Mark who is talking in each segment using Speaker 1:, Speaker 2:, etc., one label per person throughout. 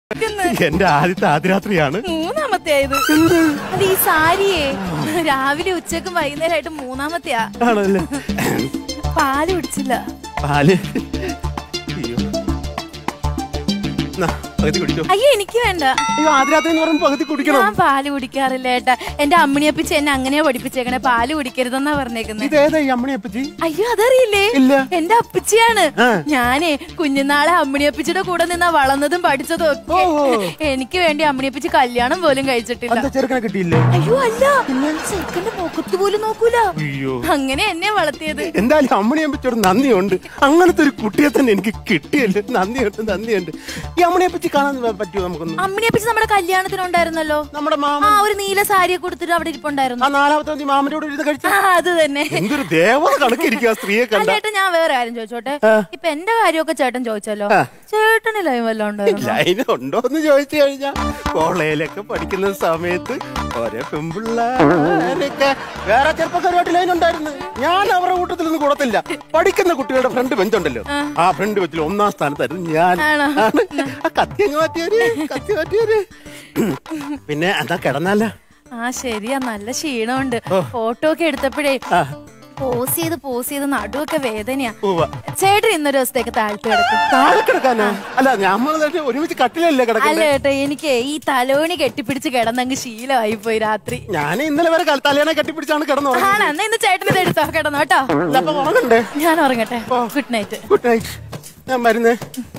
Speaker 1: എന്റെ ആദ്യത്തെ ആദ്യരാത്രിയാണ്
Speaker 2: മൂന്നാമത്തെ ആയത് അല്ല ഈ സാരിയെ രാവിലെ ഉച്ചക്കും വൈകുന്നേരമായിട്ട് മൂന്നാമത്തെയാ
Speaker 1: ആണല്ലേ
Speaker 2: പാല് കുടിച്ചില്ല
Speaker 1: പാല് അയ്യോ നാ, പകുതി കുടിക്കോ
Speaker 2: അയ്യോ എനിക്ക് വേണ്ട
Speaker 1: അയ്യോ ആദ്യരാത്രി എന്ന് പറയുമ്പോ പകുതി കുടിക്കണം
Speaker 2: ഞാൻ പാല് കുടിക്കാറില്ല ഏട്ടാ എന്റെ അമ്മിണിയപ്പിച്ച് എന്നെ അങ്ങനെയാ പഠിപ്പിച്ചേക്കണേ പാല് കുടിക്കരുതെന്നാ പറഞ്ഞേക്കുന്നത്
Speaker 1: ഇതേതാ ഈ അമ്മണി അപ്പച്ചി
Speaker 2: അയ്യോ അതറിയില്ലേ
Speaker 1: ഇല്ല.
Speaker 2: എന്റെ അപ്പച്ചിയാണ്
Speaker 1: ആ.
Speaker 2: ഞാനേ കുഞ്ഞുനാളെ അമ്മിണിയപ്പിച്ചിയുടെ കൂടെ നിന്നാ വളർന്നതും പഠിച്ചതും ഒക്കെ
Speaker 1: ഓഹോ.
Speaker 2: എനിക്ക് വേണ്ടി അമ്മിണിയപ്പിച്ച് കല്യാണം പോലും കഴിച്ചിട്ടില്ല
Speaker 1: എന്താ ചെറുക്കനെ കിട്ടിയില്ലേ
Speaker 2: അയ്യോ അല്ല ചെറുക്കന്റെ മുഖത്ത് പോലും നോക്കൂല
Speaker 1: അയ്യോ
Speaker 2: അങ്ങനെ എന്നെ വളർത്തിയത്
Speaker 1: എന്തായാലും അമ്മണി അപ്പച്ചി ഒരു നന്ദിയുണ്ട് അങ്ങനത്തെ ഒരു കുട്ടിയെ തന്നെ എനിക്ക് കിട്ടിയല്ലേ നന്ദിയുണ്ട് നന്ദിയുണ്ട് ഈ അമ്മണി അപ്പച്ചി കാണാൻ പറ്റുമോ നമുക്കൊന്ന്
Speaker 2: അമ്മിണിയപ്പിച്ച് നമ്മുടെ കല്യാണത്തിനുണ്ടായിരുന്നല്ലോ
Speaker 1: നമ്മുടെ മാമ
Speaker 2: ആ ഒരു നീല സാരിയൊക്കെ കൊടുത്തിട്ട് അവിടെ
Speaker 1: ആ
Speaker 2: ഇരിപ്പുണ്ടായിരുന്നു
Speaker 1: നാലാമത്തെ തീയതി മാമന്റെ കൂടെ ഇരുന്ന് കഴിച്ച
Speaker 2: ആ അത് തന്നെ
Speaker 1: എന്തൊരു ദേവത കണക്കിരിക്കുക സ്ത്രീയെ
Speaker 2: അല്ല
Speaker 1: കണ്ട
Speaker 2: ചേട്ടൻ ഞാൻ വേറെ കാര്യം ചോദിച്ചോട്ടെ ഇപ്പൊ എന്റെ കാര്യമൊക്കെ ചേട്ടൻ ചോദിച്ചല്ലോ ചേട്ടന് ലൈവ് വല്ലതും ഉണ്ടായിരുന്നു
Speaker 1: ലൈൻ ഉണ്ടോ എന്ന് ചോദിച്ചു കഴിഞ്ഞാ കോളേജിലൊക്കെ പഠിക്കുന്ന സമയത്ത് ഒരേ പെമ്പിള്ളേരൊക്കെ വേറെ ചെറുപ്പക്കാരുമായിട്ട് ലൈൻ ഉണ്ടായിരുന്നു ഞാൻ അവരുടെ കൂട്ടത്തിൽ നിന്ന് കൂടത്തില്ല പഠിക്കുന്ന കുട്ടികളുടെ ഫ്രണ്ട് ബെഞ്ചുണ്ടല്ലോ ആ ഫ്രണ്ട് ബെഞ്ചിൽ ഒന്നാം സ്ഥാനത്തായിരുന്നു ഞാൻ
Speaker 2: ആണോ?
Speaker 1: ആണ്. ആ കത്തി അങ്ങ് മാറ്റിയവര് കത്തി മാറ്റിയവര് പിന്നെ എന്താ കിടന്നല്ല
Speaker 2: ആ ശരിയാ നല്ല ക്ഷീണമുണ്ട് ഫോട്ടോ ഒക്കെ എടുത്തപ്പോഴേ പോസ് ചെയ്ത് പോസ് ചെയ്ത് നടുവൊക്കെ വേദനയാ ചേട്ടൻ ഇന്നൊരു ദിവസത്തേക്ക് താഴ്ത്തി കിടക്കും
Speaker 1: താഴെ കിടക്കാനാ അല്ല നമ്മൾ ഒരുമിച്ച് കട്ടിലല്ലേ
Speaker 2: അല്ല
Speaker 1: കിടക്കുന്നത്
Speaker 2: ചേട്ടാ എനിക്ക് ഈ തലോണി കെട്ടിപ്പിടിച്ച് കിടന്നങ്ങ് ശീലമായി പോയി രാത്രി
Speaker 1: ഞാൻ ഇന്നലെ വരെ കൽ- തലേണ കെട്ടിപ്പിടിച്ചാണ് കിടന്നുറങ്ങുന്നത്
Speaker 2: ആണ് എന്നാ ഇന്ന് ചേട്ടൻ ഇത് എടുത്തോ കിടന്നോ കേട്ടോ
Speaker 1: അല്ല, അപ്പൊ ഉറങ്ങണ്ടേ
Speaker 2: ഞാൻ ഉറങ്ങട്ടെ ഗുഡ് നൈറ്റ്
Speaker 1: ഗുഡ് നൈറ്റ് ഞാൻ മരുന്നേ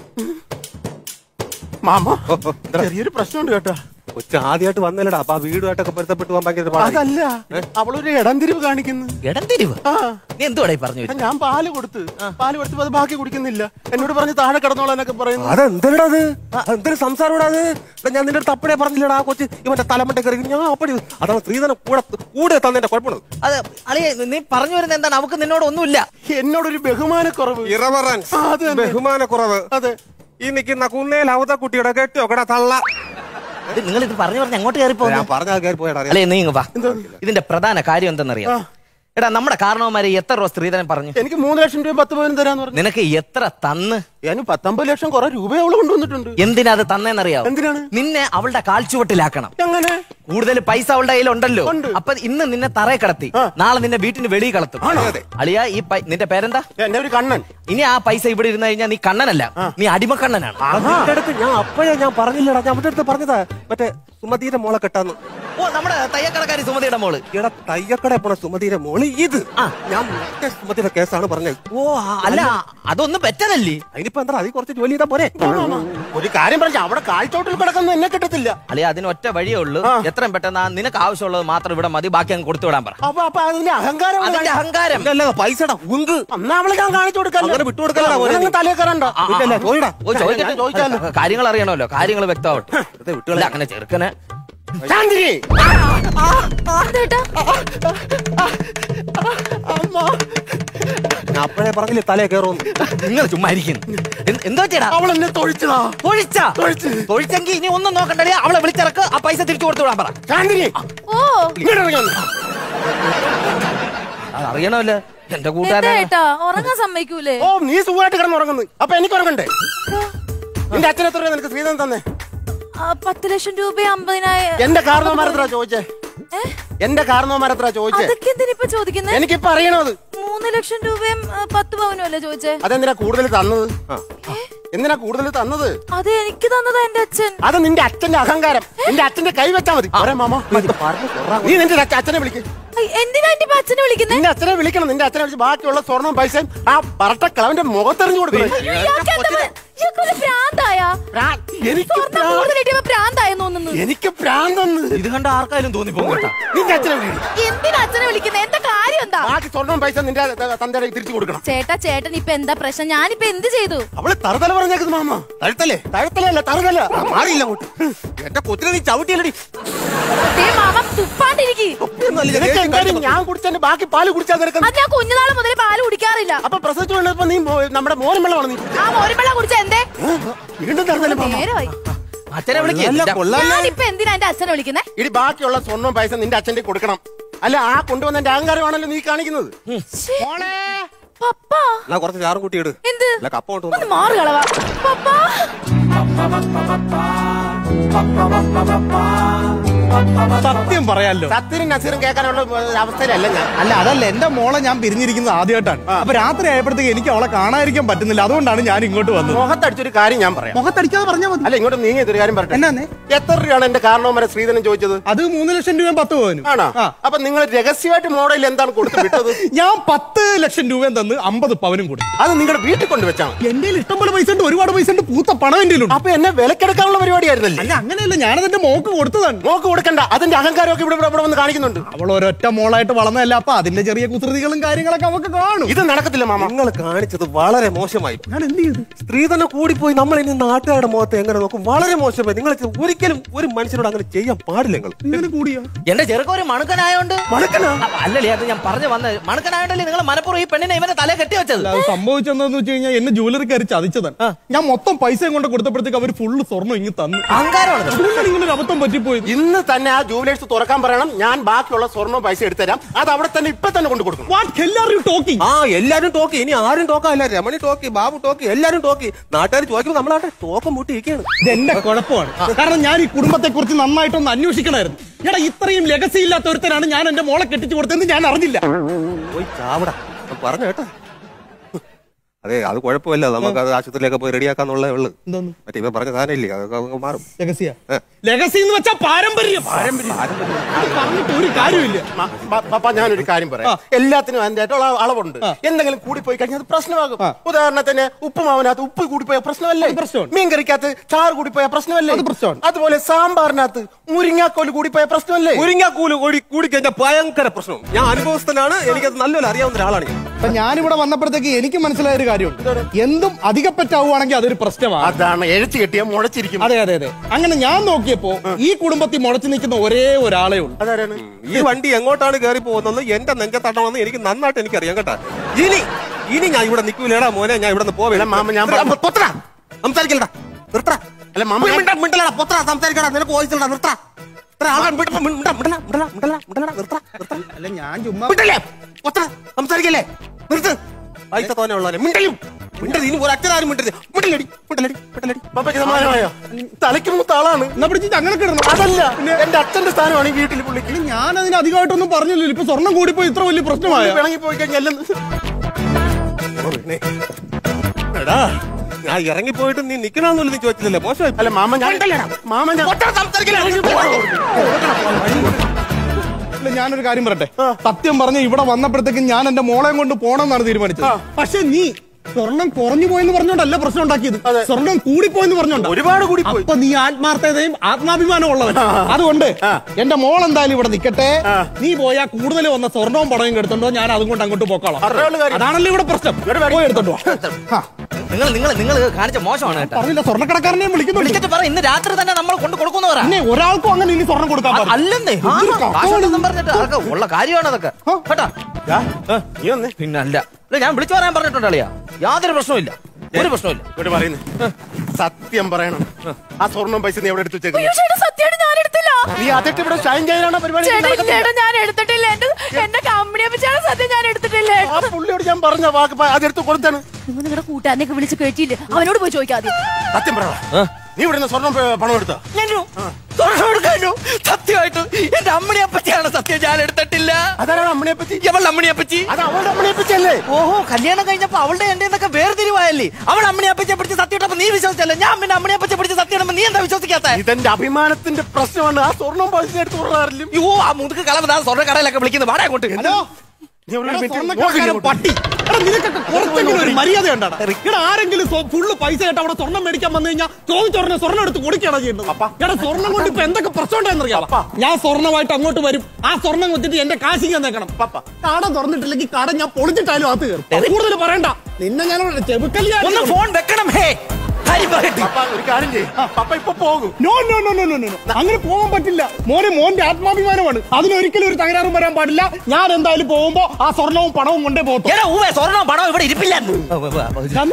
Speaker 1: മാമ ചെറിയൊരു പ്രശ്നമുണ്ട് കേട്ടോ
Speaker 3: കൊച്ചു ആദ്യമായിട്ട് വന്നല്ലടാ അപ്പൊ ആ വീടുമായിട്ടൊക്കെ പൊരുത്തപ്പെട്ട് പോകാൻ ഭയങ്കര പാടായി.
Speaker 1: അതല്ല അവളൊരു ഇടംതിരിവ് കാണിക്കുന്നു
Speaker 4: ഇടം തിരിവ്
Speaker 1: ആ
Speaker 4: നീ എന്തുവാടാ ഈ പറഞ്ഞു
Speaker 1: അപ്പൊ ഞാൻ പാല് കൊടുത്ത് പാല് കൊടുത്തപ്പോ അത് ബാക്കി കുടിക്കുന്നില്ല എന്നോട് പറഞ്ഞ് താഴെ കിടന്നോളാനൊക്കെ പറയുന്നു
Speaker 3: അതെന്തരടാ അത് എന്തൊരു സംസാരം അത് എടാ, ഞാൻ നിന്റെ അടുത്ത് അപ്പഴേ പറഞ്ഞില്ലടാ ആ കൊച്ചു ഇവന്റെ തലമണ്ട കയറി ഞാൻ അപ്പടി അതാണ് സ്ത്രീധനം കൂടെ കൂടെ തന്നതിന്റെ കുഴപ്പമാണ്
Speaker 4: അത് അളിയെ നീ പറഞ്ഞു വരുന്നത് എന്താണ് അവക്ക് നിന്നോട് ഒന്നുമില്ല
Speaker 1: എന്നോടൊരു ബഹുമാനക്കുറവ്
Speaker 3: ഇറവറൻസ്
Speaker 1: ആ, അത് തന്നെ.
Speaker 3: ബഹുമാനക്കുറവ്
Speaker 1: അതെ
Speaker 3: ഈ നിൽക്കുന്ന കുന്നേൽ അവത കുട്ടിയുടെ കെട്ടിയോ കട തള്ള
Speaker 4: നിങ്ങൾ ഇത് പറഞ്ഞു പറഞ്ഞ് അങ്ങോട്ട് കയറി
Speaker 3: ഞാൻ പറഞ്ഞ കയറി പോയടാ
Speaker 4: അല്ലേ നീ ഇങ്ങ് വാ ഇതിന്റെ പ്രധാന കാര്യം എന്തെന്നറിയാം എടാ നമ്മുടെ കാരണവന്മാരെ എത്ര രൂപ സ്ത്രീധനം പറഞ്ഞു
Speaker 1: എനിക്ക് മൂന്ന് ലക്ഷം രൂപ പത്ത് പതിനും തരാന്ന് പറഞ്ഞു
Speaker 4: നിനക്ക് എത്ര തന്ന്
Speaker 1: ഞാൻ പത്തൊമ്പത് ലക്ഷം കുറെ രൂപ അവള് കൊണ്ടുവന്നിട്ടുണ്ട്
Speaker 4: എന്തിനാ അത് തന്നേന്നറിയാവോ
Speaker 1: എന്തിനാണ്?
Speaker 4: നിന്നെ അവളുടെ കാൽച്ചുവട്ടിലാക്കണം
Speaker 1: എങ്ങനെ
Speaker 4: കൂടുതൽ പൈസ അവളുടെ കയ്യിലുണ്ടല്ലോ
Speaker 1: ഉണ്ട്.
Speaker 4: അപ്പൊ ഇന്ന് നിന്നെ തറയെ കടത്തി നാളെ നിന്നെ വീട്ടിന് വെളിയിൽ കളത്തും അളിയ ഈ പൈ- നിന്റെ പേരെന്താ
Speaker 1: എന്റെ ഒരു കണ്ണൻ
Speaker 4: ഇനി ആ പൈസ ഇവിടെ ഇരുന്ന് കഴിഞ്ഞാൽ നീ കണ്ണനല്ല നീ അടിമക്കണ്ണനാണ്
Speaker 3: നിന്റെ അടുത്ത് ഞാൻ അപ്പഴേ ഞാൻ പറഞ്ഞില്ലടാ ഞാൻ അവന്റെ അടുത്ത് പറഞ്ഞതാ മറ്റേ സുമതിയുടെ മോളെ കെട്ടാന്ന്
Speaker 4: ഓ നമ്മുടെ തയ്യക്കടക്കാരി സുമതിയുടെ മോള്
Speaker 3: എടാ തയ്യക്കട പോണ സുമതിയുടെ മോള് ഇത് ഞാൻ മറ്റേ സുമതിയുടെ കേസാണ് പറഞ്ഞത്
Speaker 4: ഓ ആ, അല്ല അതൊന്നും പറ്റതല്ലേ
Speaker 3: അതിനിപ്പോ എന്താ അതിൽ കുറച്ച് ജോലി ചെയ്താ പോരെ
Speaker 1: ഒരു കാര്യം പറഞ്ഞ അവിടെ കാൽച്ചോട്ടിൽ കിടക്കുന്ന എന്നെ കിട്ടത്തില്ല
Speaker 4: അല്ലെ അതിന് ഒറ്റ വഴിയേ ഉള്ളൂ എത്രയും പെട്ടെന്ന് ആ നിനക്ക് ആവശ്യമുള്ളത് മാത്രം ഇവിടെ മതി ബാക്കി അങ്ങ് കൊടുത്തു വിടാൻ പറ
Speaker 1: അപ്പൊ അപ്പൊ അതിന്റെ അഹങ്കാരം അവള്
Speaker 4: അതിന്റെ അഹങ്കാരം
Speaker 3: അല്ല പൈസടാ ഉങ്ക്
Speaker 1: അന്നാ അവളെ ഞാൻ കാണിച്ചു കൊടുക്കാൻ
Speaker 3: അങ്ങനെ വിട്ടുകൊടുക്കലടാ മോനെ നീ.
Speaker 1: തലേ കയറണ്ട
Speaker 4: ആ, ആ,
Speaker 3: ഇല്ലല്ല, ചോദിടാ.
Speaker 4: ഓ, ചോദിക്കട്ടെ.
Speaker 1: ഞാൻ ചോദിച്ചാലോ?
Speaker 4: കാര്യങ്ങൾ അറിയണമല്ലോ കാര്യങ്ങൾ വ്യക്തമാവട്ടെ
Speaker 3: വെറുതെ വിട്ടുകളയാ.
Speaker 4: ഇല്ല, അങ്ങനെ ചെറുക്കനെ
Speaker 1: ശാന്തി
Speaker 2: ചേട്ടാ
Speaker 3: ഞാൻ അപ്പഴേ പറഞ്ഞില്ലേ തലേ കയറുമെന്ന്
Speaker 4: നിങ്ങൾ ചുമ്മാ ഇരിക്കുന്നു എന്ത്- എന്തോ ചേട്ടാ
Speaker 1: അവൾ എന്നെ തൊഴിച്ചതാ
Speaker 4: തൊഴിച്ചാ
Speaker 1: തൊഴിച്ച്.
Speaker 4: തൊഴിച്ചെങ്കിൽ ഇനി ഒന്നും നോക്കണ്ടേ അവളെ വിളിച്ചിറക്ക് ആ പൈസ തിരിച്ചു കൊടുത്തു വിടാൻ പറ
Speaker 1: ശാന്തി
Speaker 2: ഓ
Speaker 1: ഇങ്ങോട്ട് ഇറങ്ങി വന്നോ.
Speaker 4: അത് അറിയണമല്ലോ എന്റെ
Speaker 2: എന്താ
Speaker 4: കൂട്ടുകാരൻ
Speaker 2: ഏട്ടാ ഉറങ്ങാൻ സമ്മതിക്കൂലേ
Speaker 1: ഓ നീ സുഖമായിട്ട് കിടന്നുറങ്ങുന്നു അപ്പൊ എനിക്ക് ഉറങ്ങണ്ടേ നിന്റെ അച്ഛൻ എത്ര രൂപ നിനക്ക് ശ്രീധരൻ തന്നെ
Speaker 2: ആ, പത്ത് ലക്ഷം രൂപ അമ്പതിനായിരം
Speaker 1: എന്റെ കാരണവന്മാരെത്ര ചോദിച്ചേ
Speaker 2: ഏ?
Speaker 1: എന്റെ കാരണവന്മാരെത്ര ചോദിച്ചേ
Speaker 2: അതൊക്കെ എന്തിനിപ്പൊ ചോദിക്കുന്നത്
Speaker 1: എനിക്കിപ്പൊ അറിയണത്
Speaker 2: മൂന്ന് ലക്ഷം രൂപയും ആ, പത്ത് പവനും അല്ലേ ചോദിച്ചേ
Speaker 1: അതെന്തിനാ കൂടുതൽ തന്നത് എന്തിനാ കൂടുതൽ തന്നത്
Speaker 2: അത് എനിക്ക് തന്നതാ എന്റെ അച്ഛൻ
Speaker 1: അത് നിന്റെ അച്ഛന്റെ അഹങ്കാരം നിന്റെ അച്ഛന്റെ കൈ വെച്ചാ മതി പോരെ മാമ നീ നിന്റെ അച്ഛ- അച്ഛനെ വിളിക്ക്
Speaker 2: ഐ, എന്തിനാ എന്റെ ഇപ്പൊ അച്ഛനെ വിളിക്കുന്നേ
Speaker 1: നിന്റെ അച്ഛനെ വിളിക്കണം നിന്റെ അച്ഛനെ വിളിച്ച് ബാക്കിയുള്ള സ്വർണ്ണവും പൈസയും ആ പറട്ട കളവന്റെ മുഖത്തെറിഞ്ഞു കൊടുക്കണം
Speaker 2: ഇയാൾക്ക് എന്താ ഇയാൾക്കൊരു ഭ്രാന്തായാ
Speaker 1: പ്രാ- എനിക്ക്
Speaker 2: സ്വർണ്ണം
Speaker 1: പ്രാ-
Speaker 2: കൂടുതൽ കിട്ടിയപ്പോ ഭ്രാന്തായെന്ന് തോന്നുന്നു
Speaker 1: എനിക്ക് പ്രാന്തെന്ന്
Speaker 4: ഇത് കണ്ട ആർക്കായാലും തോന്നിപ്പോ കേട്ടാ
Speaker 1: നിന്റെ അച്ഛനെ വിളിക്കണം
Speaker 2: എന്തിനാ അച്ഛനെ വിളിക്കുന്നത് എന്താ കാര്യം എന്താ
Speaker 1: ബാക്കി സ്വർണ്ണവും പൈസ നിന്റെ തന്റെ തിരിച്ചു കൊടുക്കണം
Speaker 2: ചേട്ടാ ചേട്ടൻ ഇപ്പൊ എന്താ പ്രശ്നം ഞാനിപ്പോ എന്ത് ചെയ്തു
Speaker 1: അവള് തറുതല പറഞ്ഞേക്കുന്നത് മാമ
Speaker 3: തഴുത്തല്ലേ
Speaker 1: തഴുത്തലല്ല തറുതല
Speaker 3: ആ, മാറിയില്ല അങ്ങോട്ട് എന്റെ കൊച്ചിനെ നീ ചവിട്ടിയല്ലടി
Speaker 2: ദേ മാമ തുപ്പാണ്ടിരിക്കി
Speaker 1: നിനക്ക് എന്തായാലും ഞാൻ കുടിച്ചതിന്റെ ബാക്കി പാല് കുടിച്ചാൽ നിനക്ക്
Speaker 2: അത് ഞാൻ കുഞ്ഞുനാള് മുതലേ പാല് കുടിക്കാറില്ല
Speaker 1: അപ്പൊ പ്രസവിച്ചു കൊണ്ടപ്പോ നീ മോ- നമ്മുടെ മോരും വെള്ളമാണ് നീ
Speaker 2: ആ മോരുമ്പള്ള കുടിച്ച എന്തേ
Speaker 1: വീണ്ടും തറുതല മാമ
Speaker 2: നേരമായി
Speaker 4: അച്ഛനെ
Speaker 3: അല്ല,
Speaker 4: വിളിക്കുക
Speaker 3: കൊള്ളാല്ല
Speaker 2: ഞാനിപ്പൊ എന്തിനാ എന്റെ അച്ഛനെ വിളിക്കുന്നേ
Speaker 1: ഇനി ബാക്കിയുള്ള സ്വർണ്ണവും പൈസ നിന്റെ അച്ഛന്റെ കൊടുക്കണം അല്ല ആ കൊണ്ടുവന്നതിന്റെ അഹങ്കാരമാണല്ലോ നീ കാണിക്കുന്നത് മോളെ
Speaker 2: പപ്പ
Speaker 3: എന്നാ കുറച്ച് ചാറും കൂട്ടി ഇട്
Speaker 2: എന്ത്
Speaker 3: അല്ല കപ്പ കൊണ്ട്
Speaker 2: ഒന്ന് മാറുകളവാ പപ്പ
Speaker 5: സത്യം പറയാലോ
Speaker 1: സത്യനും നസീറും കേൾക്കാനുള്ള ഏഹ്, അവസ്ഥയിലല്ല ഞാൻ
Speaker 5: അല്ല അതല്ല എന്റെ മോളെ ഞാൻ പിരിഞ്ഞിരിക്കുന്നത് ആദ്യമായിട്ടാണ് അപ്പൊ രാത്രി ആയപ്പോഴത്തേക്ക് എനിക്ക് അവളെ കാണാതിരിക്കാൻ പറ്റുന്നില്ല അതുകൊണ്ടാണ് ഞാൻ ഇങ്ങോട്ട് വന്നത്
Speaker 1: മുഖത്തടിച്ചൊരു കാര്യം ഞാൻ പറയാം
Speaker 5: മുഖത്തടിക്കാതെ പറഞ്ഞാൽ മതി
Speaker 1: അല്ല ഇങ്ങോട്ട് നീങ്ങി ഒരു കാര്യം പറയട്ടെ
Speaker 5: എന്നാന്നേ?
Speaker 1: എത്ര രൂപയാണ് എന്റെ കാരണവന്മാരെ ശ്രീധരൻ ചോദിച്ചത്
Speaker 5: അത് മൂന്ന് ലക്ഷം രൂപയും പത്ത് പവനും
Speaker 1: ആണോ
Speaker 5: ആ.
Speaker 1: അപ്പൊ നിങ്ങൾ രഹസ്യമായിട്ട് മോഡലിൽ എന്താണ് കൊടുത്തു വിട്ടത്
Speaker 5: ഞാൻ പത്ത് ലക്ഷം രൂപയും തന്ന് അമ്പത് പവനും കൊടുത്തു
Speaker 1: അത് നിങ്ങളുടെ വീട്ടിൽ കൊണ്ടുവച്ചാണ്
Speaker 5: എന്റെ കയ്യിൽ ഇഷ്ടംപോലെ പൈസ ഉണ്ട് ഒരുപാട് പൈസ ഉണ്ട് പൂത്ത പണം എന്റെ കയ്യിലുണ്ട്
Speaker 1: അപ്പൊ എന്നെ വിലക്കെടുക്കാനുള്ള പരിപാടിയായിരുന്നല്ലേ
Speaker 5: അല്ല അങ്ങനെയല്ല ഞാനതെന്റെ മോക്ക് കൊടുത്തതാണ്
Speaker 1: നോക്ക് കൊടുക്കണ്ട അതിന്റെ അഹങ്കാരമൊക്കെ ഇവിടെ ഇവിടെ വന്ന് കാണിക്കുന്നുണ്ട്
Speaker 5: അവൾ ഒരൊറ്റ മോളായിട്ട് വളർന്നതല്ല അപ്പൊ അതിന്റെ ചെറിയ കുസൃതികളും കാര്യങ്ങളൊക്കെ അവക്ക് കാണും
Speaker 1: ഇത് നടക്കത്തില്ല മാമ
Speaker 3: നിങ്ങൾ കാണിച്ചത് വളരെ മോശമായി
Speaker 5: ഞാൻ എന്ത് ചെയ്തു
Speaker 3: സ്ത്രീധനം കൂടിപ്പോയി നമ്മൾ ഇനി നാട്ടുകാരുടെ മുഖത്ത് എങ്ങനെ നോക്കും വളരെ മോശമായി നിങ്ങൾ ഇത് ഒരിക്കലും ഒരു മനുഷ്യനോട് അങ്ങനെ ചെയ്യാൻ പാടില്ല നിങ്ങൾ
Speaker 5: ഇങ്ങനെ കൂടിയോ
Speaker 4: എന്റെ ചെറുക്ക ഒരു മണുക്കനായോണ്ട്
Speaker 1: മണക്കനാ?
Speaker 4: അ- അല്ലല്ലേ അത് ഞാൻ പറഞ്ഞു വന്നത് മണുക്കനായോണ്ടല്ലേ നിങ്ങൾ മനപ്പുറം ഈ പെണ്ണിനെ ഇവന്റെ തല കെട്ടി വെച്ചത്
Speaker 5: അല്ല അത് സംഭവിച്ചെന്താന്ന് വെച്ച് കഴിഞ്ഞാൽ എന്നെ ജ്വല്ലറി കയറി ചതിച്ചതാണ് ഞാൻ മൊത്തം പൈസയും കൊണ്ട് കൊടുത്തപ്പോഴത്തേക്ക് അവർ ഫുള്ള് സ്വർണ്ണം ഇങ്ങ് തന്നു
Speaker 4: അഹങ്കാരമാണ് ഇത്.
Speaker 5: അതുകൊണ്ടാണ് ഇങ്ങനെ ഒരു അബദ്ധം പറ്റിപ്പോയത്
Speaker 1: ഇന്ന് തന്നെ ആ ജൂബിലേഴ്സ് തുറക്കാൻ പറയണം ഞാൻ ബാക്കിയുള്ള സ്വർണ്ണവും പൈസ എടുത്തുതരാം അത് അവിടെ തന്നെ ഇപ്പൊ തന്നെ കൊണ്ട് കൊടുക്കണം
Speaker 5: what hell are you talking
Speaker 3: ആ എല്ലാരും ടോക്കി ഇനി ആരും ടോക്കല്ല രമണി ടോക്കി ബാബു ടോക്കി എല്ലാരും ടോക്കി നാട്ടുകാർ ചോദിക്കുമ്പോൾ നമ്മളാട്ടെ ടോക്കം മുട്ടിയിരിക്കുകയാണ്
Speaker 5: ഇതെന്റെ കുഴപ്പമാണ് കാരണം ഞാൻ ഈ കുടുംബത്തെ കുറിച്ച് നന്നായിട്ടൊന്ന് അന്വേഷിക്കണമായിരുന്നു എടാ ഇത്രയും ലെഗസി ഇല്ലാത്ത ഒരുത്തനാണ് ഞാൻ എന്റെ മോളെ കെട്ടിച്ചു കൊടുത്തതെന്ന് ഞാൻ അറിഞ്ഞില്ല
Speaker 3: പോയി ചാവടാ പറഞ്ഞു കേട്ടോ അതെ അത് കുഴപ്പമില്ല നമുക്ക് അത് ആശുപത്രിയിലൊക്കെ പോയി റെഡിയാക്കാന്നുള്ളേ ഉള്ളു
Speaker 5: എന്തോന്ന്
Speaker 3: മറ്റേ ഇവ പറഞ്ഞ സാധനം ഇല്ലേ അതൊക്കെ അങ്ങ് മാറും
Speaker 5: ലെഗസിയാ
Speaker 3: ഏ.
Speaker 5: ലെഗസി എന്ന് വെച്ചാൽ പാരമ്പര്യം ഇത് പറഞ്ഞിട്ട് ഒരു കാര്യമില്ല
Speaker 1: മ- പ- പപ്പ ഞാനൊരു കാര്യം പറയാം എല്ലാത്തിനും അതിന്റെ ആയിട്ടുള്ള അളവുണ്ട് എന്തെങ്കിലും കൂടിപ്പോയി കഴിഞ്ഞാൽ അത് പ്രശ്നമാകും ഉദാഹരണത്തിന് ഉപ്പുമാവിനകത്ത് ഉപ്പ് കൂടിപ്പോയ പ്രശ്നമല്ലേ
Speaker 5: അത് പ്രശ്നമാണ്.
Speaker 1: മീൻ കറിക്കകത്ത് ചാറ് കൂടിപ്പോയ പ്രശ്നമല്ലേ
Speaker 5: അത് പ്രശ്നമാണ്.
Speaker 1: അതുപോലെ സാമ്പാറിനകത്ത് മുരിങ്ങാക്കോല് കൂടിപ്പോയ പ്രശ്നമല്ലേ
Speaker 3: മുരിങ്ങാക്കൂല് കൂടി കൂടി കഴിഞ്ഞാൽ ഭയങ്കര പ്രശ്നം ഞാൻ അനുഭവസ്ഥനാണ് എനിക്കത് നല്ലപോലെ അറിയാവുന്ന ഒരാളാണ് ഞാൻ
Speaker 5: അപ്പൊ ഞാനിവിടെ വന്നപ്പോഴത്തേക്ക് എനിക്ക് മനസ്സിലായ ഒരു കാര്യമുണ്ട് എന്തും അധികപ്പറ്റാവുകയാണെങ്കിൽ അതൊരു പ്രശ്നമാണ്
Speaker 1: അതാണ് എഴുത്തി കെട്ടിയ മുളച്ചിരിക്കും
Speaker 5: അതെ അതെ അതെ അങ്ങനെ ഞാൻ നോക്കിയപ്പോ ഈ കുടുംബത്തിൽ മുളച്ചു നിൽക്കുന്ന ഒരേ ഒരാളെ ഉള്ളൂ
Speaker 1: അതാരാണ്
Speaker 3: ഈ വണ്ടി എങ്ങോട്ടാണ് കയറി പോകുന്നത് എന്റെ നെഞ്ചത്തട്ടണമെന്ന് എനിക്ക് നന്നായിട്ട് എനിക്കറിയാം കേട്ടാ ഇനി ഇനി ഞാൻ ഇവിടെ നിൽക്കൂലേടാ മോനെ ഞാൻ ഇവിടെ നിന്ന് പോവില്ല
Speaker 1: മാമ, ഞാൻ
Speaker 3: നിർത്തടാ, പൊത്തടാ. സംസാരിക്കലടാ നിർത്തടാ
Speaker 1: അല്ല, മാമ,
Speaker 3: മിണ്ട,
Speaker 1: ഞാൻ-
Speaker 3: മിണ്ട, മിണ്ടലടാ, പൊത്തടാ, സംസാരിക്കടാ നിനക്ക് വോയിസ് ഇല്ലടാ, നിർത്തടാ. ഇത്ര ആൾക്കാർ മിണ്ട, മിണ്ട, മിണ്ട, മിണ്ടല, മിണ്ടല, മിണ്ടല, മിണ്ടലടാ, നിർത്തടാ, നിർത്തടാ.
Speaker 5: അല്ല ഞാൻ ചുമ്മാ
Speaker 3: മിണ്ടല്ലേ, പൊത്തടാ, സംസാരിക്കല്ലേ നിർത്ത് പൈസ തോനെ ഉള്ളവനെ മിണ്ടലും മിണ്ടരുത് ഇനി ഒരു അച്ഛനാരും മിണ്ടരുത് മിണ്ടലടി മിണ്ടലടി മിണ്ടലടി
Speaker 1: പപ്പയ്ക്ക് സമാധാനമായോ തലയ്ക്ക് മൂത്ത ആളാണ്
Speaker 5: എന്നാ പിടിച്ചിട്ട് അങ്ങനെ കിടന്നു
Speaker 1: അതല്ല എന്റെ അച്ഛന്റെ സ്ഥാനമാണ് ഈ വീട്ടിൽ പുള്ളിക്ക്
Speaker 5: ഞാൻ അതിന് അധികമായിട്ടൊന്നും പറഞ്ഞില്ലല്ലോ ഇപ്പൊ സ്വർണം കൂടിപ്പോ ഇത്ര വലിയ പ്രശ്നമായ
Speaker 1: പിണങ്ങി പോയി കഴിഞ്ഞാൽ
Speaker 3: എടാ ഞാൻ ഇറങ്ങിപ്പോയിട്ട് നീ നിക്കണമെന്നില്ല നീ ചോദിച്ചില്ലല്ലേ മോശമായി
Speaker 1: അല്ല മാമ ഞാൻ മാമ ഞാൻ
Speaker 5: ഇല്ല, ഞാനൊരു കാര്യം പറയട്ടെ സത്യം പറഞ്ഞ ഇവിടെ വന്നപ്പോഴത്തേക്കും ഞാൻ എന്റെ മോളെയും കൊണ്ട് പോണെന്നാണ് തീരുമാനിച്ചത് പക്ഷെ നീ സ്വർണം കുറഞ്ഞു പോയെന്ന് പറഞ്ഞോണ്ടല്ല പ്രശ്നം ഉണ്ടാക്കിയത് സ്വർണം കൂടിപ്പോയെന്ന് പറഞ്ഞോണ്ടാ
Speaker 1: ഒരുപാട് കൂടി പോയി
Speaker 5: അപ്പൊ നീ ആത്മാർത്ഥതയും ആത്മാഭിമാനവും ഉള്ളവൻ അതുകൊണ്ട് എന്റെ മോൾ എന്തായാലും ഇവിടെ നിക്കട്ടെ നീ പോയാ കൂടുതൽ വന്ന സ്വർണവും പണവും എടുത്തോണ്ടോ ഞാൻ അതും കൊണ്ട് അങ്ങോട്ട് പോക്കോളാം
Speaker 1: അത്രേ ഉള്ളൂ കാര്യം.
Speaker 5: അതാണല്ലോ ഇവിടെ പ്രശ്നം
Speaker 1: ഇങ്ങോട്ട് വാടി.
Speaker 5: പോയി എടുത്തോണ്ടോ ആ,
Speaker 4: നിങ്ങൾ നിങ്ങൾ നിങ്ങൾ കാണിച്ച മോശമാണ് കേട്ടോ
Speaker 5: പറഞ്ഞില്ല സ്വർണ്ണക്കടക്കാരനെയും വിളിക്കുന്നുണ്ട്
Speaker 4: വിളിച്ചിട്ട് പറ ഇന്ന് രാത്രി തന്നെ നമ്മൾ കൊണ്ട് കൊടുക്കുന്ന പറ
Speaker 5: പിന്നെ ഒരാൾക്കും അങ്ങനെ ഇനി സ്വർണം കൊടുക്കാൻ പാടില്ല.
Speaker 4: അല്ലെന്നേ ആ,
Speaker 5: എന്തൊരു കഷ്ടമാണ്.
Speaker 4: കാശുണ്ടെന്നും പറഞ്ഞിട്ട് അതൊക്കെ ഉള്ള കാര്യമാണ് അതൊക്കെ കേട്ടാ
Speaker 1: നീ വന്നേ
Speaker 4: പിന്നെ അല്ല ഇല്ല, ഞാൻ വിളിച്ചു പറയാൻ പറഞ്ഞിട്ടുണ്ട് അളിയാ യാതൊരു പ്രശ്നവുമില്ല ഒരു പ്രശ്നവുമില്ല
Speaker 1: ഇവിടെ പറയുന്നു സത്യം പറയണം ആ സ്വർണ്ണം പൈസ നീ എവിടെ എടുത്തു വെച്ചേക്കുന്നു
Speaker 2: അയ്യോ ചേട്ടാ സത്യമായിട്ട് ഞാൻ എടുത്തില്ല
Speaker 1: നീ അതിട്ട് ഇവിടെ ഷൈൻ ചെയ്യാനാണ് പരിപാടി
Speaker 2: ചേട്ടാ
Speaker 1: നടക്കത്തില്ല.
Speaker 2: ചേട്ടാ ഞാൻ എടുത്തിട്ടില്ല എന്റെ എന്റെ കമ്പനിയെ പറ്റിയാണ് സത്യം ഞാൻ എടുത്തിട്ടില്ല
Speaker 1: ആ പുള്ളിയോട് ഞാൻ പറഞ്ഞ വാക്ക് പ- അതെടുത്ത് കൊടുത്താണ്
Speaker 2: നിങ്ങൾ നിങ്ങളുടെ കൂട്ടുകാരനെയൊക്കെ വിളിച്ച് കേട്ടില്ലേ അവനോട് പോയി ചോദിക്കാതെ
Speaker 1: സത്യം പറ നീ ഇവിടുന്ന് സ്വർണ്ണം പ- പണം എടുത്ത
Speaker 4: ഞാനോ സ്വർണ്ണം എടുക്കാനോ സത്യമായിട്ട് എന്റെ അമ്മണിയെ പറ്റിയാണ് സത്യം ഞാൻ എടുത്തിട്ടില്ല
Speaker 1: അതാണ് അമ്മനെ പറ്റി
Speaker 4: അവളുടെ അമ്മണിയെ പറ്റി
Speaker 1: അത് അവളുടെ അമ്മനെ പറ്റിയല്ലേ
Speaker 4: ഓഹോ കല്യാണം കഴിഞ്ഞപ്പോ അവളുടെ എന്റെ എന്നൊക്കെ വേർതിരിവായല്ലേ അവൾ അമ്മണിയെ പറ്റി പിടിച്ച് സത്യമായിട്ടപ്പോ നീ വിശ്വസിച്ചല്ലേ ഞാൻ പിന്നെ അമ്മണിയെ പറ്റി പിടിച്ച് സത്യം നീ എന്താ വിശ്വസിക്കാത്ത
Speaker 1: ഇതെന്റെ അഭിമാനത്തിന്റെ പ്രശ്നമാണ് ആ സ്വർണ്ണം പൈസ എടുത്ത് കൊടുക്കാറില്ല
Speaker 4: യോ ആ മുതുക്ക് കളവതാ സ്വർണ്ണ കടയിലൊക്കെ വിളിക്കുന്നത് വാടാ അങ്ങോട്ട്
Speaker 5: ഹലോ
Speaker 1: നീ അവളോട്
Speaker 5: എടാ,
Speaker 1: മിണ്ടി-
Speaker 5: സ്വർണ്ണക്കടക്കാരൻ
Speaker 1: നോക്കില്ല
Speaker 5: പട്ടി എടാ, നിനക്കൊക്കെ കുറച്ചെങ്കിലും ഒരു മര്യാദ ഉണ്ടാടാ ഇവിടെ ആരെങ്കിലും സ്വ- ഫുള്ള് പൈസ കേട്ട് അവിടെ സ്വർണം മേടിക്കാൻ വന്നു കഴിഞ്ഞാൽ ചോദിച്ചോറിനെ സ്വർണ്ണം എടുത്ത് കൊടുക്കുകയാണ് ചെയ്യുന്നത് എടാ സ്വർണ്ണം കൊണ്ട് ഇപ്പൊ എന്തൊക്കെ പ്രശ്നം ഉണ്ടെന്നറിയാം ഞാൻ സ്വർണ്ണമായിട്ട് അങ്ങോട്ട് വരും ആ സ്വർണ്ണം വെച്ചിട്ട് എന്റെ കാശിക്ക് തന്നേക്കണം
Speaker 1: പപ്പ.
Speaker 5: കട തുറന്നിട്ടില്ലെങ്കിൽ കട ഞാൻ പൊളിച്ചിട്ടാലും അത് കയറും കൂടുതൽ പറയണ്ട നിന്നെ ഞാൻ ചെബുക്കല്യാ
Speaker 4: ഒന്ന് ഫോൺ വെക്കണം ഹേ കാര്യം പറയട്ടെ
Speaker 1: പപ്പ ഒരു കാര്യം ചെയ്യും പപ്പ ഇപ്പൊ പോകും
Speaker 5: no no no no no no അങ്ങനെ പോകാൻ പറ്റില്ല മോനെ മോന്റെ ആത്മാഭിമാനമാണ് അതിനൊരിക്കലും ഒരു തകരാറും വരാൻ പാടില്ല ഞാൻ എന്തായാലും പോകുമ്പോ ആ സ്വർണവും പണവും കൊണ്ടേ പോകത്തു
Speaker 4: എടാ ഊവേ സ്വർണ്ണം പണം ഇവിടെ ഇരിപ്പില്ല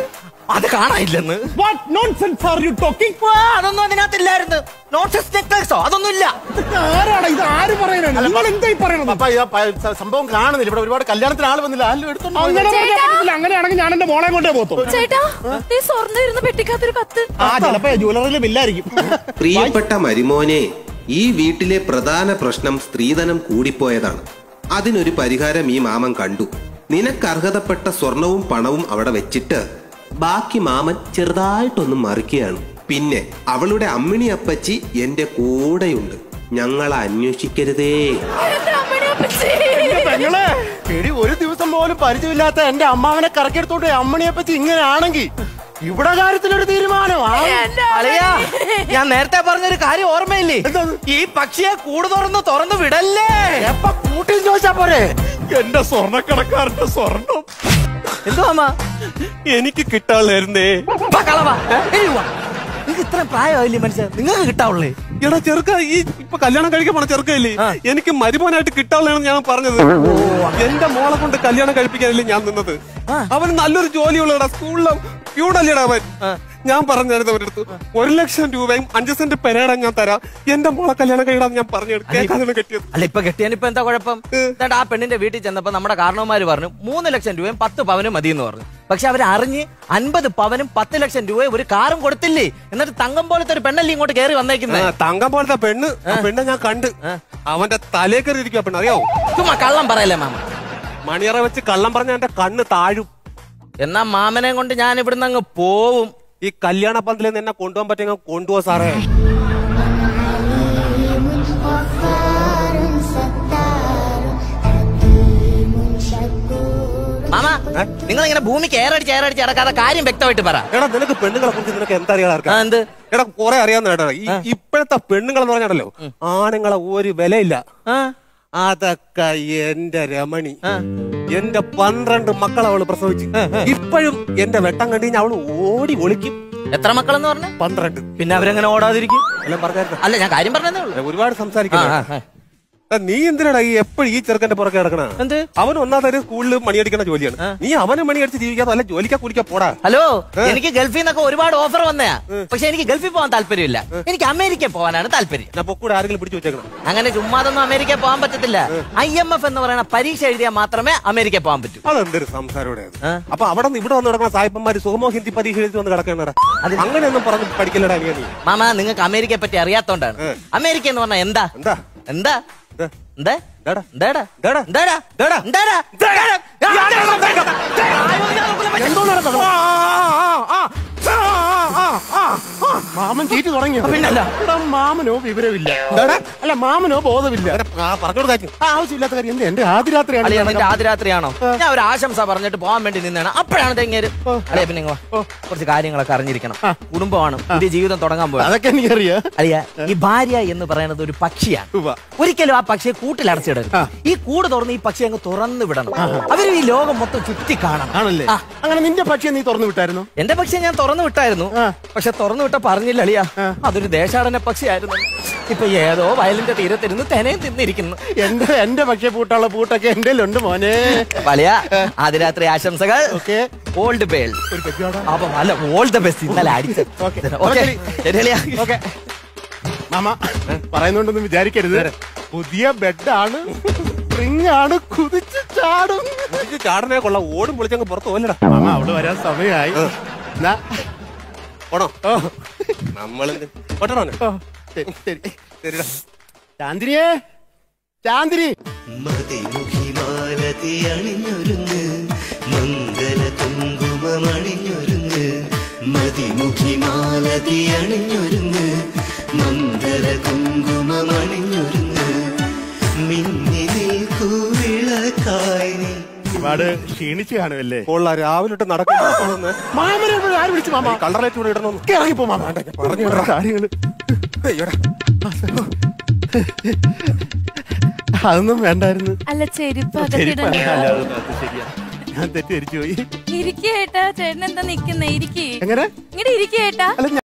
Speaker 4: അത് കാണാനില്ലെന്ന്
Speaker 5: what nonsense are you talking
Speaker 4: വാ, അതൊന്നും അതിനകത്തില്ലായിരുന്നു നോൺസെൻസ് നെക്ലേസോ അതൊന്നും ഇല്ല
Speaker 5: ആരാടാ ഇത് ആര് പറയാനാണ് നിങ്ങൾ എന്തായി പറയണത്
Speaker 1: പപ്പ ഈ പ- സ- സംഭവം കാണുന്നില്ല ഇവിടെ ഒരുപാട് കല്യാണത്തിന് ആള് വന്നില്ല ആരും എടുത്തോണ്ട് പോയി.
Speaker 5: അങ്ങനെ പറഞ്ഞാൽ പറ്റത്തില്ല അങ്ങനെയാണെങ്കിൽ ഞാൻ എന്റെ മോളെ കൊണ്ടേ പോത്തു
Speaker 2: ചേട്ടാ ഈ സ്വർണ്ണം ഇരുന്ന് പെട്ടിക്കാത്തൊരു കത്ത്
Speaker 5: ആ ചിലപ്പോ ജ്വല്ലറിയിൽ ബില്ലായിരിക്കും
Speaker 6: പ്രിയപ്പെട്ട മരുമോനെ ഈ വീട്ടിലെ പ്രധാന പ്രശ്നം സ്ത്രീധനം കൂടിപ്പോയതാണ് അതിനൊരു പരിഹാരം ഈ മാമൻ കണ്ടു നിനക്ക് അർഹതപ്പെട്ട സ്വർണവും പണവും അവിടെ വെച്ചിട്ട് ബാക്കി മാമൻ ചെറുതായിട്ടൊന്ന് മറിക്കുകയാണ് പിന്നെ അവളുടെ അമ്മിണി അപ്പച്ചി എന്റെ കൂടെയുണ്ട് ഞങ്ങളെ അന്വേഷിക്കരുതേ
Speaker 2: എന്റെ അമ്മയുടെ അപ്പച്ചി.
Speaker 1: പെങ്ങളെ എടി ഒരു ദിവസം പോലും പരിചയമില്ലാത്ത എന്റെ അമ്മാവനെ കറക്കിയെടുത്തോണ്ട് അമ്മണിയെ പറ്റി ഇങ്ങനെയാണെങ്കിൽ ഇവിടെ കാര്യത്തിലൊരു തീരുമാനം ആ.
Speaker 2: എന്റെ
Speaker 4: അളിയാ ഞാൻ നേരത്തെ പറഞ്ഞൊരു കാര്യം ഓർമ്മയില്ലേ ഈ പക്ഷിയെ കൂട് തുറന്ന് തുറന്ന് വിടല്ലേ
Speaker 1: എപ്പ കൂട്ടി ചോദിച്ചാ പോരെ
Speaker 3: എന്റെ സ്വർണ്ണക്കടക്കാരന്റെ സ്വർണം
Speaker 4: എന്തുവാ
Speaker 3: എനിക്ക് കിട്ടാളായിരുന്നേ
Speaker 4: കളവാ നിങ്ങൾക്ക് ഇത്ര പ്രായമായില്ലേ മനുഷ്യൻ നിങ്ങൾക്ക് കിട്ടാവുള്ളേ
Speaker 3: എടാ ചെറുക്ക ഈ ഇപ്പൊ കല്യാണം കഴിക്കാൻ പോണ ചെറുക്കല്ലേ എനിക്ക് മരുമോനായിട്ട് കിട്ടാനുള്ളതാണ് ഞാൻ പറഞ്ഞത് എന്റെ മോളെ കൊണ്ട് കല്യാണം കഴിപ്പിക്കാനല്ലേ ഞാൻ നിന്നത് അവൻ നല്ലൊരു ജോലിയുള്ളടാ സ്കൂളിലെ പ്യൂണല്ലേടാ അവൻ ഞാൻ പറഞ്ഞായിരുന്നു അവരുടെ അടുത്ത് ഒരു ലക്ഷം രൂപയും അഞ്ച് സെന്റ് പെരേടാ ഞാൻ തരാം എന്റെ മോളെ കല്യാണം കഴിയണം ഞാൻ പറഞ്ഞു കേൾക്കാനാണ് കെട്ടിയത്
Speaker 4: അല്ല ഇപ്പൊ കെട്ടിയാനിപ്പോ എന്താ കുഴപ്പം എന്നിട്ട് ആ പെണ്ണിന്റെ വീട്ടിൽ ചെന്നപ്പോ നമ്മുടെ കാരണവന്മാര് പറഞ്ഞു മൂന്ന് ലക്ഷം രൂപയും പത്ത് പവനും മതി എന്ന് പറഞ്ഞു പക്ഷെ അവർ അറിഞ്ഞ് അൻപത് പവനും പത്ത് ലക്ഷം രൂപയും ഒരു കാറും കൊടുത്തില്ലേ എന്നിട്ട് തങ്കം പോലത്തെ ഒരു പെണ്ണല്ലേ ഇങ്ങോട്ട് കയറി വന്നേക്കുന്നത്
Speaker 3: തങ്കം പോലത്തെ പെണ്ണ് ആ പെണ്ണെ ഞാൻ കണ്ട് അവന്റെ തലേ കയറി ഇരിക്കുക പെണ്ണ് അറിയാവോ
Speaker 4: ചുമ്മാ കള്ളം പറയല്ലേ മാമ
Speaker 3: മണിയറ വെച്ച് കള്ളം പറഞ്ഞ എന്റെ കണ്ണ് താഴും
Speaker 4: എന്നാ മാമനെ കൊണ്ട് ഞാൻ ഇവിടുന്ന് അങ്ങ് പോവും
Speaker 3: ഈ കല്യാണ പന്തലിൽ നിന്ന് എന്നെ കൊണ്ടുപോകാൻ പറ്റുമെങ്കിൽ കൊണ്ടുപോകാ സാറേ
Speaker 4: മാമ നിങ്ങൾ ഇങ്ങനെ ഭൂമിക്ക് ഏറടിച്ച് ഏറടിച്ച് ഇടക്കാതെ കാര്യം വ്യക്തമായിട്ട് പറ
Speaker 3: എടാ നിനക്ക് പെണ്ണുങ്ങളെ കുറിച്ച് നിനക്ക് എന്താ അറിയാൻ
Speaker 4: ആ, എന്ത്
Speaker 3: എടാ കുറെ അറിയാവുന്ന കേട്ടോ ഈ ഇപ്പോഴത്തെ പെണ്ണുങ്ങൾ എന്ന് പറഞ്ഞാണല്ലോ ആണുങ്ങളെ ഒരു വിലയില്ല
Speaker 4: ആ
Speaker 3: അതൊക്കെ എന്റെ രമണി എന്റെ പന്ത്രണ്ട് മക്കൾ അവള് പ്രസവിച്ചു ഇപ്പോഴും എന്റെ വെട്ടം കണ്ടു കഴിഞ്ഞാൽ അവള് ഓടി ഒളിക്കും
Speaker 4: എത്ര മക്കളെന്ന് പറഞ്ഞു
Speaker 3: പന്ത്രണ്ട്
Speaker 4: പിന്നെ അവരെങ്ങനെ ഓടാതിരിക്കും
Speaker 3: എല്ലാം പറഞ്ഞായിരുന്നു
Speaker 4: അല്ല ഞാൻ കാര്യം പറഞ്ഞതേ ഉള്ളൂ
Speaker 3: ഒരുപാട് സംസാരിക്കണം
Speaker 4: ആ, ആ, ആ.
Speaker 3: നീ എന്തിനാടാ ഈ എപ്പോഴും ഈ ചെറുക്കന്റെ പുറകെ കിടക്കണ
Speaker 4: എന്ത്
Speaker 3: അവൻ ഒന്നാമത്തെ സ്കൂളിൽ മണിയടിക്കുന്ന ജോലിയാണ് നീ അവനെ മണിയടിച്ച് ജീവിക്കാതെ അല്ല ജോലിക്കാ കുടിക്കാ പോടാ
Speaker 4: ഹലോ എനിക്ക് ഗൾഫിൽ നിന്നൊക്കെ ഒരുപാട് ഓഫർ വന്നയാ പക്ഷെ എനിക്ക് ഗൾഫിൽ പോകാൻ താല്പര്യമില്ല എനിക്ക് അമേരിക്കയിൽ പോകാനാണ് താല്പര്യം
Speaker 3: ഞാൻ പൊക്കൂടെ ആരെങ്കിലും പിടിച്ചു വെച്ചേക്കണം
Speaker 4: അങ്ങനെ ചുമ്മാതൊന്നും അമേരിക്കയിൽ പോകാൻ പറ്റത്തില്ല ഐ എം എഫ് എന്ന് പറയുന്ന പരീക്ഷ എഴുതിയാൽ മാത്രമേ അമേരിക്കയിൽ പോകാൻ പറ്റൂ
Speaker 3: അതെന്തൊരു സംസാരം ഇവിടെ
Speaker 4: ആ.
Speaker 3: അപ്പൊ അവിടെ നിന്ന് ഇവിടെ വന്ന് കിടക്കുന്ന സായിപ്പന്മാര് സുഗമോ ഹിന്ദി പരീക്ഷ എഴുതി വന്ന് കിടക്കണടാ അങ്ങനെയൊന്നും പറഞ്ഞ് പഠിക്കലടാ നീ നീ
Speaker 4: മാമ നിങ്ങൾക്ക് അമേരിക്കയെ പറ്റി അറിയാത്തോണ്ടാണ് അമേരിക്ക എന്ന് പറഞ്ഞാൽ എന്താ
Speaker 3: എന്താ
Speaker 4: എന്താ
Speaker 3: എന്താ?
Speaker 4: എന്താ
Speaker 3: എന്താടാ?
Speaker 4: എന്താടാ
Speaker 3: എന്താടാ?
Speaker 4: എന്താടാ
Speaker 3: എന്താടാ?
Speaker 4: എന്താടാ
Speaker 1: മാമൻ ചീറ്റ് തുടങ്ങിയോ
Speaker 4: പിന്നല്ല.
Speaker 1: എടാ, മാമനോ വിവരമില്ല അല്ല മാമനോ ബോധമില്ല
Speaker 3: പറഞ്ഞോട് കാര്യം
Speaker 1: ആ, ആവശ്യമില്ലാത്ത കാര്യം എന്ത് എന്റെ ആദ്യ രാത്രിയാണ്
Speaker 4: അളിയ നിന്റെ ആദ്യ രാത്രിയാണോ ഞാൻ ഒരു ആശംസ പറഞ്ഞിട്ട് പോകാൻ വേണ്ടി നിന്നാണ് അപ്പോഴാണ് തെങ്ങേര് അളിയ പിന്നെ ഇങ്ങ് വാ. കുറച്ച് കാര്യങ്ങളൊക്കെ അറിഞ്ഞിരിക്കണം കുടുംബമാണ് പുതിയ ജീവിതം തുടങ്ങാൻ പോയത്
Speaker 1: അതൊക്കെ എനിക്കറിയാം
Speaker 4: അളിയ ഈ ഭാര്യ എന്ന് പറയുന്നത് ഒരു പക്ഷിയാണ്
Speaker 1: ഉവ്വ.
Speaker 4: ഒരിക്കലും ആ പക്ഷിയെ കൂട്ടിലടച്ചിടരുത് ഈ കൂട് തുറന്ന് ഈ പക്ഷി അങ്ങ് തുറന്നു വിടണം അവര് ഈ ലോകം മൊത്തം ചുറ്റി കാണണം
Speaker 1: ആണല്ലേ
Speaker 4: ആ.
Speaker 1: അങ്ങനെ നിന്റെ പക്ഷിയെ നീ തുറന്നു വിട്ടായിരുന്നു
Speaker 4: എന്റെ പക്ഷിയെ ഞാൻ തുറന്നു വിട്ടായിരുന്നു പക്ഷെ തുറന്നു വിട്ട പറഞ്ഞില്ല അളിയ അതൊരു ദേശാടന പക്ഷിയായിരുന്നു ഇപ്പൊ ഏതോ വയലിന്റെ തീരത്തിരുന്ന് തെനയും തിന്നിരിക്കുന്നു
Speaker 1: എന്റെ എന്റെ പക്ഷിയെ പൂട്ടുള്ള പൂട്ടൊക്കെ എന്റെ ഉണ്ട് മോനെ
Speaker 4: വലിയ ആദ്യ രാത്രി ആശംസകൾ
Speaker 1: ഓക്കെ
Speaker 4: ഓൾഡ് ബേൾ അപ്പൊ അല്ല ഓൾ ദ ബെസ്റ്റ് ഇന്നലെ അടിച്ചത്
Speaker 1: ഓക്കേ.
Speaker 4: ഓക്കെ ശരി അളിയ
Speaker 1: ഓക്കെ മാമ പറയുന്നോണ്ടൊന്നും വിചാരിക്കരുത് പുതിയ ബെഡാണ് സ്പ്രിങ് ആണ് കുതിച്ച് ചാടും
Speaker 3: കുടിച്ച് ചാടനെ കൊള്ളാം ഓടും പൊളിച്ചങ്ങ് പുറത്ത് പോലടാ
Speaker 1: മാമ അവള് വരാൻ സമയമായി എന്നാ,
Speaker 3: പോണോ
Speaker 1: ഓ,
Speaker 3: നമ്മളെന്ത് പോട്ടണോ
Speaker 1: ഓ, ശരി ശരി
Speaker 3: ശരിടാ
Speaker 1: ചാന്ദിനിയേ ചാന്ദിനി
Speaker 7: മതിമുഖിമാലതി അണിഞ്ഞൊരുങ്ങ് മംഗല കുങ്കുമമണിഞ്ഞൊരുങ്ങ് മതിമുഖിമാലതി അണിഞ്ഞൊരുങ്ങ് മംഗല കുങ്കുമമണിഞ്ഞൊരുങ്ങ് മിന്നി നിൽക്കൂവിളക്കായി നീ
Speaker 1: ഒരുപാട് ക്ഷീണിച്ചു കാണുമല്ലേ
Speaker 3: കൊള്ളാം രാവിലെ ഇട്ട് നടക്കുന്നു
Speaker 1: മാമനെ ഇവിടെ ആര് വിളിച്ചു മാമ
Speaker 3: കളറേറ്റ് കൂടെ ഇടണമെന്ന്
Speaker 1: ഒക്കെ ഇറങ്ങിപ്പോ മാമ പറഞ്ഞു കാര്യങ്ങള്
Speaker 3: അയ്യോടാ
Speaker 1: അതൊന്നും വേണ്ടായിരുന്നു
Speaker 2: അല്ല ചെരുപ്പ്
Speaker 1: ചെരുപ്പ്
Speaker 2: അകത്തിടണ്ട
Speaker 1: അല്ല, അത് അത് ശരിയാ ഞാൻ തെറ്റിദ്ധരിച്ചു പോയി
Speaker 2: ഇരിക്കേട്ടാ ചേട്ടൻ എന്താ നിക്കുന്നേ ഇരിക്കേ
Speaker 1: എങ്ങനെ
Speaker 2: ഇങ്ങടെ ഇരിക്കേട്ടാ
Speaker 1: അല്ല